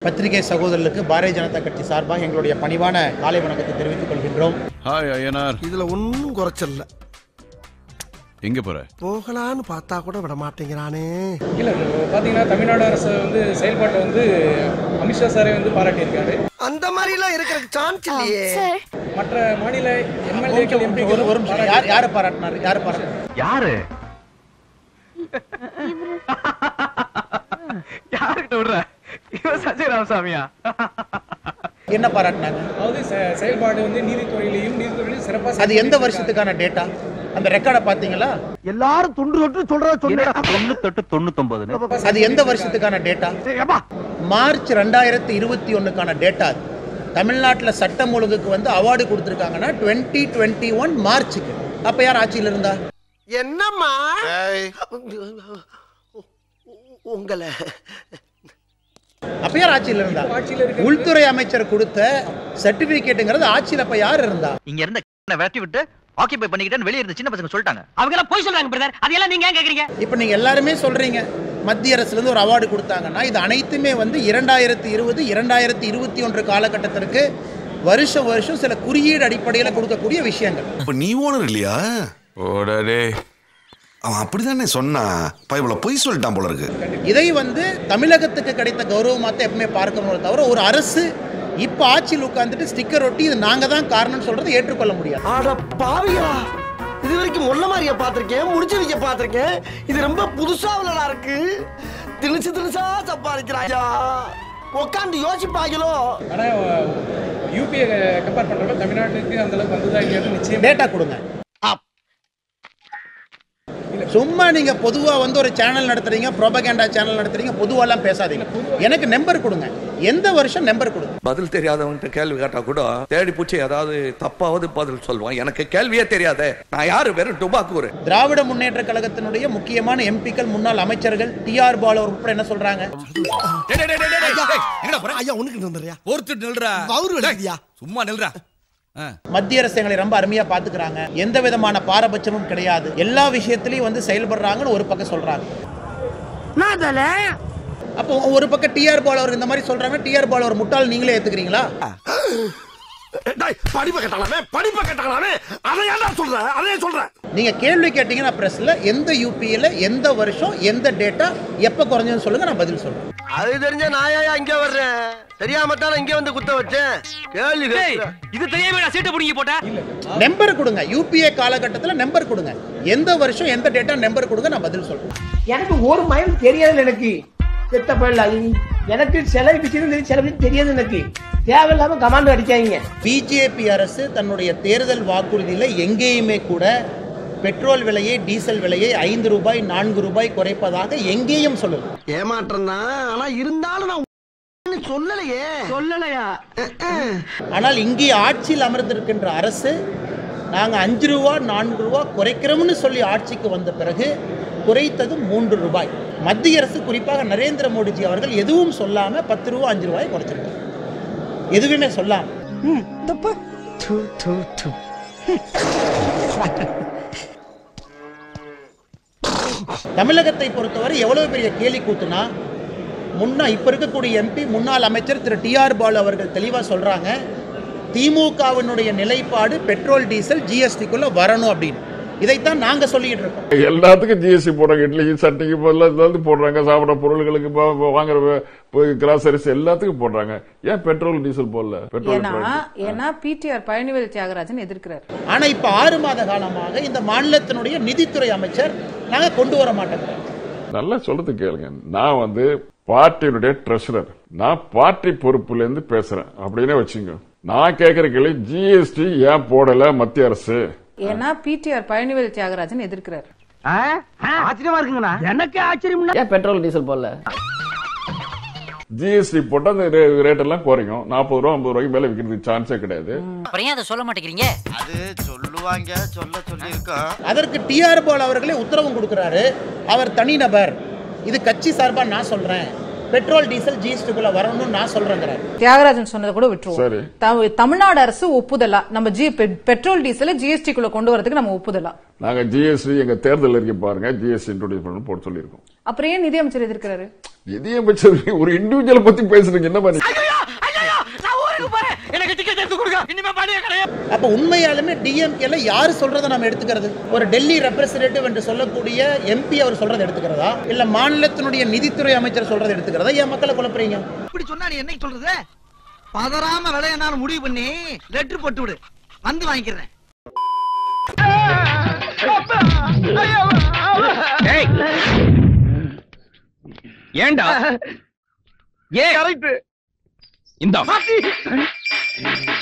பத்திரிகை சகோதரர்களுக்கு பாரதிய ஜனதா கட்சி சார்பாக எங்களுடைய பணிவான காலை வணக்கத்தை தெரிவித்துக் கொள்கின்றோம் ஹாய் ஐயனார் இதுல ஒன்னும் குறைச்சல்ல எங்க போற போகலான்னு பார்த்தா கூட விட மாட்டேங்கிறானே இல்லை பார்த்தீங்கன்னா தமிழ்நாடு அரசு வந்து செயல்பாட்டை வந்து அமித்ஷா சாரே வந்து பாராட்டியிருக்காரு அந்த மாதிரி எல்லாம் இருக்கிற சான்ஸ் இல்லையே மற்ற மாநில எம்எல்ஏக்கள் ஒரு எம்பிக்களும் ஒரு நிமிஷம் யார் யாரை பாராட்டினார் யார் பாராட்டினார் யாரு யாருக்கிட்ட விடுற இவன் சஞ்சய் ராமசாமியா என்ன பாராட்டினாங்க அதாவது செ- செயல்பாடு வந்து நீதித்துறையிலையும் நீதித்துறையிலையும் சிறப்பாக அது எந்த வருஷத்துக்கான டேட்டா அந்த ரெக்கார்டை பார்த்தீங்களா எல்லாரும் துண்டு தொட்டு சொல்றத சொன்ன தொண்ணூத்தெட்டு தொண்ணூத்தொன்பதுன்னு அது எந்த வருஷத்துக்கான டேட்டா மார்ச் ரெண்டாயிரத்தி இருபத்தி ஒன்றுக்கான டேட்டா அது தமிழ்நாட்டில் சட்டம் ஒழுங்குக்கு வந்து அவார்டு கொடுத்துருக்காங்கன்னா டுவெண்ட்டி டுவெண்ட்டி ஒன் மார்ச்சுக்கு அப்போ யார் ஆட்சியில் இருந்தா என்னம்மா உங்களை அப்போ யார் ஆட்சியில் இருந்தா ஆட்சியில் இருக்க உள்துறை அமைச்சர் கொடுத்த சர்டிபிகேட்டுங்கிறது ஆட்சியில் அப்போ யார் இருந்தா இங்க இருந்த விரட்டி விட்டு ஆக்கிபை பண்ணிக்கிட்டேன்னு வெளியே இருந்த சின்ன பசங்க சொல்லிட்டாங்க அவங்க எல்லாம் போய் சொல்றாங்க பிரதர் அதையெல்லாம் நீங்க ஏன் கேக்குறீங்க இப்போ நீங்கள் எல்லாருமே சொல்கிறீங்க மத்திய அரசுலேருந்து ஒரு அவார்டு கொடுத்தாங்கன்னா இது அனைத்துமே வந்து இரண்டாயிரத்தி இருபது இரண்டாயிரத்தி இருபத்தி ஒன்று காலகட்டத்திற்கு வருஷம் வருஷம் சில குறியீடு அடிப்படையில் கொடுக்கக்கூடிய விஷயங்கள் அப்ப நீ ஓனர் இல்லையா ஓடடே அவன் அப்படிதானே சொன்னான் பைபிள பொய் சொல்லிட்டான் போல இருக்கு இதை வந்து தமிழகத்துக்கு கிடைத்த கௌரவமாக தான் எப்பவுமே பார்க்கணும் தவிர ஒரு அரசு இப்போ ஆட்சியில் உட்காந்துட்டு ஸ்டிக்கர் ஒட்டி இது நாங்கள் தான் காரணம்னு சொல்கிறத ஏற்றுக்கொள்ள முடியாது ஆட பாவியா இது வரைக்கும் முள்ள மாதிரியா பாத்திருக்கேன் முடிச்சு வைக்க பாத்திருக்கேன் இது ரொம்ப புதுசா உள்ளடா இருக்கு திணிச்சு திணிச்சா சம்பாதிக்கிறாயா உட்காந்து யோசிப்பாங்களோ ஆனால் யூபியை கம்பேர் பண்ணுறப்ப தமிழ்நாட்டுக்கு அந்த அளவுக்கு வந்ததா இல்லையான்னு நிச்சயம் டேட்டா கொடுங்க சும்மா நீங்க பொதுவா வந்து ஒரு சேனல் நடத்துறீங்க ப்ரோபகேண்டா சேனல் நடத்துறீங்க பொதுவாலாம் பேசாதீங்க எனக்கு நம்பர் கொடுங்க எந்த வருஷம் நம்பர் கொடுங்க பதில் தெரியாதவன்கிட்ட கேள்வி கேட்டா கூட தேடி பூச்சி ஏதாவது தப்பாவது பதில் சொல்லுவான் எனக்கு கேள்வியே தெரியாதே நான் யாரு வெறும் டுபாக்கூரு திராவிட முன்னேற்ற கழகத்தினுடைய முக்கியமான எம்பிக்கள் முன்னாள் அமைச்சர்கள் டிஆர் பாலு அவர் உட்பட என்ன சொல்றாங்க ஐயா உனக்கு வந்துடுறியா ஒருத்தர் நில்றா வவுறு வலிக்குதியா சும்மா நில்றா மத்திய அரசு எங்களை ரொம்ப அருமையா பாத்துக்கிறாங்க எந்த விதமான பாரபட்சமும் கிடையாது எல்லா விஷயத்திலையும் வந்து செயல்படுறாங்கன்னு ஒரு பக்கம் சொல்றாங்க அப்போ ஒரு பக்கம் டிஆர் பாலு அவர் இந்த மாதிரி சொல்றாங்க டிஆர் பாலு ஒரு முட்டாள் நீங்களே ஏத்துக்கிறீங்களா படிப்பை கட்டலாமே படிப்பை கட்டலாமே அதை ஏன்டா சொல்ற அதே சொல்றேன் நீங்க கேள்வி கேட்டீங்கன்னா பிரஸ்ல எந்த யூபியில எந்த வருஷம் எந்த டேட்டா எப்ப குறைஞ்சதுன்னு சொல்லுங்க நான் பதில் சொல்றேன் அது தெரிஞ்ச நாயா இங்க வர்றேன் தெரியாம தானே இங்க வந்து குத்த வச்சேன் கேள்வி கேட்கிறேன். இது தெரியாம நான் சீட்டை புடிங்கி போட்டேன் நம்பர் கொடுங்க யூபிஏ காலகட்டத்தில் நம்பர் கொடுங்க எந்த வருஷம் எந்த டேட்டா நம்பர் கொடுங்க நான் பதில் சொல்றேன் எனக்கு ஒரு மயம் தெரியாது எனக்கு செத்த பயில எனக்கு சில விஷயம் தெரியும் சில விஷயம் தெரியாது எனக்கு தேவையில்லாம கமாண்ட் அடிக்காதீங்க பிஜேபி அரசு தன்னுடைய தேர்தல் வாக்குறுதியில் எங்கேயுமே கூட பெட்ரோல் விலையை டீசல் விலையை ஐந்து ரூபாய் நான்கு ரூபாய் குறைப்பதாக எங்கேயும் சொல்லல ஏமாற்றம் தான் ஆனா இருந்தாலும் நான் உண்மைன்னு சொல்லலையே சொல்லலையா ஆனால் இங்கே ஆட்சியில் அமர்ந்திருக்கின்ற அரசு நாங்கள் அஞ்சு ரூபா நான்கு ரூபா குறைக்கிறோம்னு சொல்லி ஆட்சிக்கு வந்த பிறகு குறைத்தது மூன்று ரூபாய் மத்திய அரசு குறிப்பாக நரேந்திர மோடிஜி அவர்கள் எதுவும் சொல்லாம பத்து ரூபா அஞ்சு ரூபாய் குறைச்சிருக்காங்க எதுவுமே சொல்லாம தமிழகத்தை பொறுத்தவரை எவ்வளவு பெரிய கேலி கூத்துனா முன்னா இப்ப இருக்கக்கூடிய எம்பி முன்னாள் அமைச்சர் திரு டிஆர் பாலு அவர்கள் தெளிவா சொல்றாங்க திமுகவினுடைய நிலைப்பாடு பெட்ரோல் டீசல் ஜிஎஸ்டிக்குள்ள வரணும் அப்படின்னு இதைத்தான் நாங்க சொல்லிட்டு இருக்கோம் எல்லாத்துக்கும் ஜிஎஸ்டி போடுறாங்க இட்லி சட்டைக்கு பதிலா எல்லாத்துக்கும் போடுறாங்க சாப்பிட்ற பொருள்களுக்கு ப- ப- வாங்குற கிராசரிஸ் எல்லாத்துக்கும் போடுறாங்க ஏன் பெட்ரோல் டீசல் போடல பெட்ரோல் ஏன்னா ஏன்னா பிடிஆர் பழனிவேல் தியாகராஜன் எதிர்க்கிறார் ஆனா இப்ப ஆறு மாத காலமாக இந்த மாநிலத்தினுடைய நிதித்துறை அமைச்சர் நாங்க கொண்டு வர மாட்டேங்கிறோம் நல்லா சொல்றது கேளுங்க நான் வந்து பார்ட்டியினுடைய ட்ரெஷரர் நான் பார்ட்டி பொறுப்புல இருந்து பேசுறேன் அப்படின்னே வச்சுங்க நான் கேட்கிற கேள்வி ஜிஎஸ்டி ஏன் போடல மத்திய அரசு ஏன்னா பிடிஆர் பழனிவேல் தியாகராஜன் எதிர்க்கிறார் ஆச்சரியமா இருக்குங்கண்ணா எனக்கு ஆச்சரியம் ஏன் பெட்ரோல் டீசல் போடல ஜிஎஸ்டி போட்டா அந்த ரே- ரேட் எல்லாம் குறையும் நாற்பது ரூபா ஐம்பது ரூபாய்க்கு மேல விற்கிறதுக்கு சான்ஸே கிடையாது அப்புறம் ஏன் அதை சொல்ல மாட்டேங்கிறீங்க அது சொல்லுவாங்க சொல்ல சொல்லி இருக்கோம் அதற்கு டிஆர் பால் அவர்களே உத்தரவும் கொடுக்கிறாரு அவர் தனிநபர் இது கட்சி சார்பா நான் சொல்றேன் பெட்ரோல் டீசல் ஜிஎஸ்டிக்குள்ள வரணும்னு நான் சொல்றேங்கிறாரு தியாகராஜன் சொன்னதை கூட சரி. விட்டுருவோம் த- தமிழ்நாடு அரசு ஒப்புதலா நம்ம ஜி பெ- பெட்ரோல் டீசலை ஜிஎஸ்டி குள்ள கொண்டு வரதுக்கு நம்ம ஒப்புதலா நாங்க ஜிஎஸ்டி எங்க தேர்தல் அறிக்கை பாருங்க ஜிஎஸ்டி இன்ட்ரோடியூஸ் பண்ணணும் போட்டு சொல்லியிருக்கோம் அப்புறம் ஏன் நிதியமைச்சர் எதிர்க்கிறாரு நிதியமைச்சர் ஒரு இண்டிவிஜுவல் பத்தி பேசுறீங்க என்ன பண்ணி நான் ஊருக்கு போறேன் எனக்கு டிக்கெட் எடுத்து கொடுங்க இனிமே பாடிய கிடையாது அப்ப உண்மையாலுமே டிஎம்கேல யாரு சொல்றதை நம்ம எடுத்துக்கிறது ஒரு டெல்லி ரெப்ரசன்டேட்டிவ் என்று சொல்லக்கூடிய எம்பி அவர் சொல்றதை எடுத்துக்கிறதா இல்ல மாநிலத்தினுடைய நிதித்துறை அமைச்சர் சொல்றதை எடுத்துக்கிறதா ஏன் மக்களை குழப்புறீங்க இப்படி சொன்னா நீ என்ன சொல்றது பதறாம விலைய நான் முடிவு பண்ணி லெட்டர் போட்டு விடு வந்து வாங்கிக்கிறேன் ஏண்டா ஏ கரெக்ட் இந்த